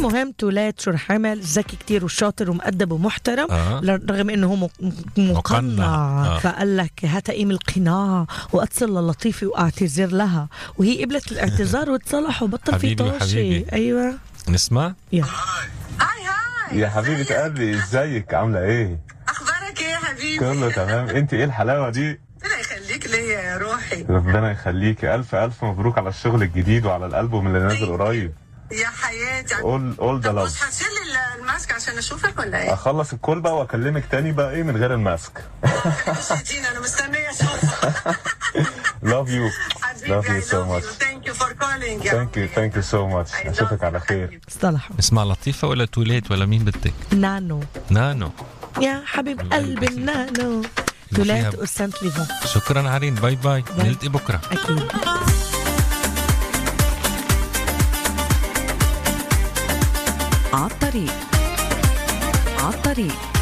المهم تولات شو رح عمل ذكي كتير وشاطر ومؤدب ومحترم آه. رغم انه هو م- م- مقنع. مقنع آه. فقال لك هات قيم القناع واتصل للطيفه واعتذر لها وهي قبلت الاعتذار وتصلح وبطل في حبيبي طوشي وحبيبي. ايوه نسمع يا هاي هاي يا حبيبة قلبي ازيك عاملة ايه؟ اخبارك ايه يا حبيبي كله تمام انت ايه الحلاوة دي؟ ربنا يخليك ليا يا روحي ربنا يخليكي الف الف مبروك على الشغل الجديد وعلى الالبوم اللي نازل قريب يا حياتي اول اول ذا طب لاف مش هتشيل ال- الماسك عشان اشوفك ولا ايه؟ اخلص الكول بقى واكلمك تاني بقى ايه من غير الماسك مش هتيجي انا مستنيه اشوفك لاف يو حبيبي لاف I يو سو love ماتش you. Thank you for calling يا ثانك يو ثانك يو سو ماتش I love اشوفك على you خير حبيبي. اصطلحوا نسمع لطيفة ولا توليت ولا مين بدك نانو نانو يا حبيب قلبي النانو فيها- تولات وسانت ليفون شكرا عرين باي باي باي. نلتقي بكرة اكيد عالطريق عالطريق